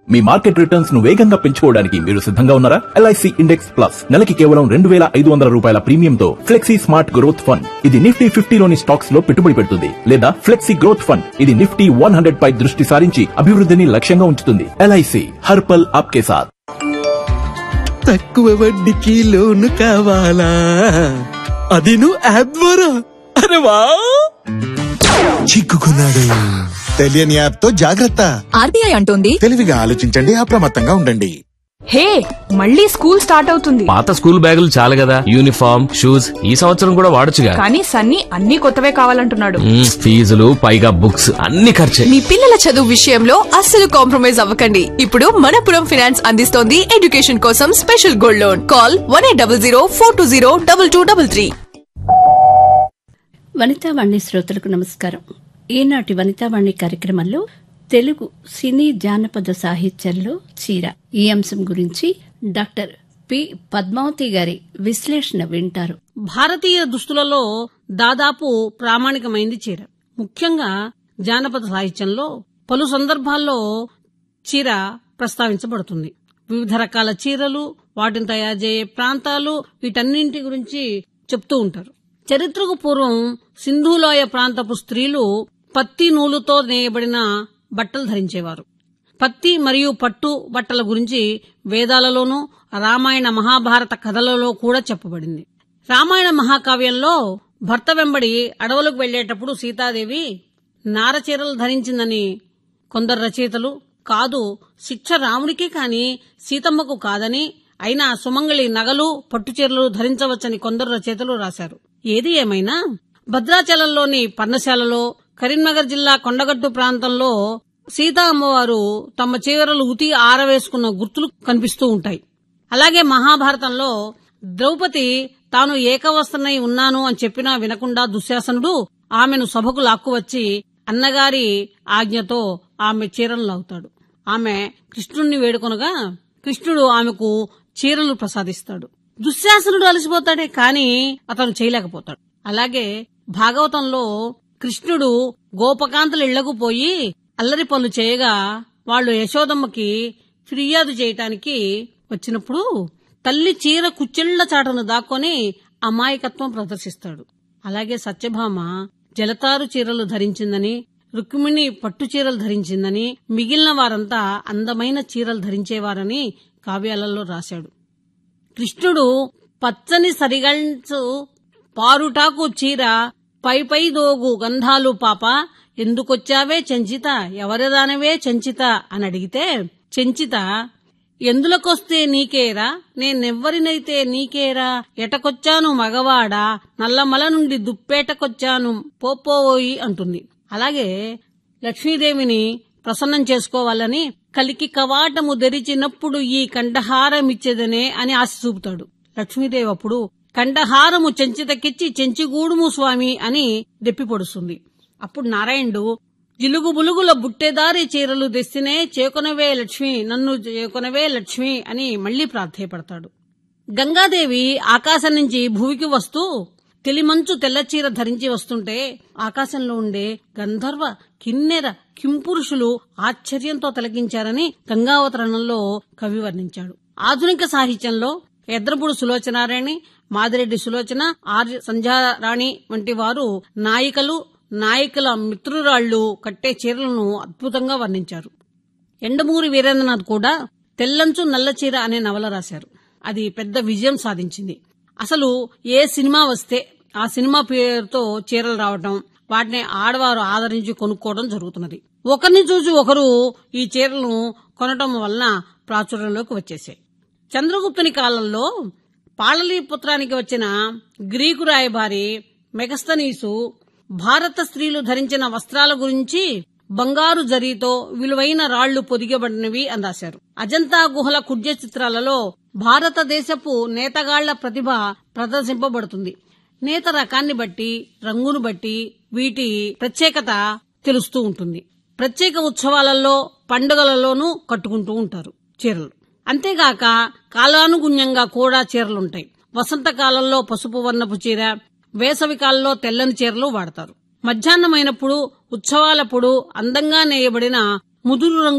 మీ market returns ను వేగంగా పెంచుకోవడానికి మీరు సిద్ధంగా ఉన్నారా ఎల్ఐసి ఇండెక్స్ ప్లస్ నెలకి కేవలం రెండు వేల ఐదు వందల రూపాయల ప్రీమియంతో ఫ్లెక్సీ స్మార్ట్ గ్రోత్ ఫండ్ ఇది నిఫ్టీ ఫిఫ్టీలోని స్టాక్స్ లో పెట్టుబడి పెడుతుంది లేదా ఫ్లెక్సీ గ్రోత్ ఫండ్ ఇది నిఫ్టీ వన్ హండ్రెడ్ పై దృష్టి సారించి అభివృద్ధిని లక్ష్యంగా ఉంచుతుంది ఎల్ఐసి హర్పల్ ఆప్కే సాథ్ తక్కువ వడ్డీకి లోను కావాలా అది నువ్వు యాప్ ద్వారా అరే వా చిక్కుకున్నాడు తెలియని యాప్ తో జాగ్రత్త ఆర్బీఐ అంటోంది తెలివిగా ఆలోచించండి అప్రమత్తంగా ఉండండి హే మళ్ళీ స్కూల్ స్టార్ట్ అవుతుంది పాత స్కూల్ బ్యాగులు చాలు కదా యూనిఫామ్ షూస్ ఈ సంవత్సరం కూడా వాడొచ్చుగా కానీ సన్నీ అన్ని కొత్తవే కావాలంటున్నాడు మ్మ్, ఫీజులు పైగా బుక్స్ అన్ని ఖర్చే మీ పిల్లల చదువు విషయంలో అస్సలు కాంప్రమైజ్ అవ్వకండి ఇప్పుడు మనపురం ఫైనాన్స్ అందిస్తోంది ఎడ్యుకేషన్ కోసం special gold loan call one eight double zero four two zero double two double three వనితావాణి శ్రోతలకు నమస్కారం ఈనాటి వనితావాణి కార్యక్రమంలో తెలుగు సినీ జానపద సాహిత్యంలో చీర ఈ అంశం గురించి డాక్టర్ పి పద్మావతి గారి విశ్లేషణ వింటారు భారతీయ దుస్తులలో దాదాపు ప్రామాణికమైంది చీర ముఖ్యంగా జానపద సాహిత్యంలో పలు సందర్భాల్లో చీర ప్రస్తావించబడుతుంది వివిధ రకాల చీరలు వాటిని తయారు చేయే ప్రాంతాలు వీటన్నింటి గురించి చెప్తూ ఉంటారు చరిత్రకు పూర్వం సింధులోయ ప్రాంతపు స్త్రీలు పత్తి నూలుతో నేయబడిన బట్టలు ధరించేవారు పత్తి మరియు పట్టు బట్టల గురించి వేదాలలోనూ రామాయణ మహాభారత కథలలో కూడా చెప్పబడింది రామాయణ మహాకావ్యంలో భర్త వెంబడి అడవులకు వెళ్లేటప్పుడు సీతాదేవి నారచీరలు ధరించిందని కొందరు రచయితలు కాదు శిక్ష రాముడికే కాని సీతమ్మకు కాదని అయినా సుమంగళి నగలు పట్టుచీరలు ధరించవచ్చని కొందరు రచయితలు రాశారు ఏది ఏమైనా భద్రాచలంలోని పర్ణశాలలో కరీంనగర్ జిల్లా కొండగట్టు ప్రాంతంలో సీతా అమ్మవారు తమ చీరలు ఉతి ఆరవేసుకున్న గుర్తులు కనిపిస్తూ ఉంటాయి అలాగే మహాభారతంలో ద్రౌపది తాను ఏకవస్త్రనై ఉన్నాను అని చెప్పినా వినకుండా దుశ్శాసనుడు ఆమెను సభకు లాక్కువచ్చి అన్నగారి ఆజ్ఞతో ఆమె చీరలు లాగుతాడు ఆమె కృష్ణుణ్ణి వేడుకొనగా కృష్ణుడు ఆమెకు చీరలు ప్రసాదిస్తాడు దుశ్శాసనుడు అలసిపోతాడే కాని అతను చేయలేకపోతాడు అలాగే భాగవతంలో కృష్ణుడు గోపకాంతలు ఇళ్లకు పోయి అల్లరి పనులు చేయగా వాళ్ళు యశోదమ్మకి ఫిర్యాదు చేయటానికి వచ్చినప్పుడు తల్లి చీర కుచ్చిళ్ల చాటును దాక్కొని అమాయకత్వం ప్రదర్శిస్తాడు అలాగే సత్యభామ జలతారు చీరలు ధరించిందని రుక్మిణి పట్టు చీరలు ధరించిందని మిగిలిన వారంతా అందమైన చీరలు ధరించేవారని కావ్యాలలో రాశాడు కృష్ణుడు పచ్చని సరిగంచు పారుటాకు చీర పై పై దోగు గంధాలు పాప ఎందుకొచ్చావే చెంచిత ఎవరిదానవే చెంచిత అని అడిగితే చెంచిత ఎందులకొస్తే నీకేరా నేనెవ్వరినైతే నీకేరా ఎటకొచ్చాను మగవాడా నల్లమల నుండి దుప్పేటకొచ్చాను పోపోయి అంటుంది అలాగే లక్ష్మీదేవిని ప్రసన్నం చేసుకోవాలని కలికి కవాటము తెరిచినప్పుడు ఈ కంఠహారమిచ్చేదనే అని ఆశ చూపుతాడు లక్ష్మీదేవి అప్పుడు కంఠహారము చెంచితకిచ్చి చెంచిగూడుము స్వామి అని దెప్పిపొడుస్తుంది అప్పుడు నారాయణుడు జిలుగు బులుగుల బుట్టెదారి చీరలు తెస్తేనే చేకొనవే లక్ష్మి నన్ను చేకొనవే లక్ష్మి అని మళ్లీ ప్రార్థయపడతాడు గంగాదేవి ఆకాశం నుంచి భూమికి వస్తూ తెలిమంచు తెల్లచీర ధరించి వస్తుంటే ఆకాశంలో ఉండే గంధర్వ కిన్నెర కింపురుషులు ఆశ్చర్యంతో తలకించారని గంగావతరణంలో కవి వర్ణించాడు ఆధునిక సాహిత్యంలో ఎద్రపుడు సులోచనారాణి మాదిరెడ్డి సులోచన ఆర్య సంధ్యారాణి వంటి వారు నాయికలు నాయకుల మిత్రురాళ్లు కట్టే చీరలను అద్భుతంగా వర్ణించారు ఎండమూరి వీరేంద్రనాథ్ కూడా తెల్లంచు నల్ల చీర అనే నవల రాశారు అది పెద్ద విజయం సాధించింది అసలు ఏ సినిమా వస్తే ఆ సినిమా పేరుతో చీరలు రావటం వాటిని ఆడవారు ఆదరించి కొనుక్కోవడం జరుగుతున్నది ఒకరిని చూసి ఒకరు ఈ చీరలను కొనటం వలన ప్రాచుర్యంలోకి వచ్చేసాయి చంద్రగుప్తుని కాలంలో పాళలీపుత్రానికి వచ్చిన గ్రీకు రాయబారి మెగస్తనీసు భారత స్త్రీలు ధరించిన వస్త్రాల గురించి బంగారు జరీతో విలువైన రాళ్లు పొదిగబడినవి అని రాశారు అజంతా గుహల కుడ్య చిత్రాలలో భారతదేశపు నేతగాళ్ల ప్రతిభ ప్రదర్శింపబడుతుంది నేత రకాన్ని బట్టి రంగును బట్టి వీటి ప్రత్యేకత తెలుస్తూ ఉంటుంది ప్రత్యేక ఉత్సవాలలో పండుగలలోనూ కట్టుకుంటూ ఉంటారు చీరలు అంతేగాక కాలానుగుణ్యంగా కూడా చీరలుంటాయి వసంతకాలంలో పసుపు వర్ణపు చీర వేసవి కాలంలో తెల్లని చీరలు వాడతారు మధ్యాహ్నమైనప్పుడు ఉత్సవాలప్పుడు అందంగా నేయబడిన ముదురు రంగు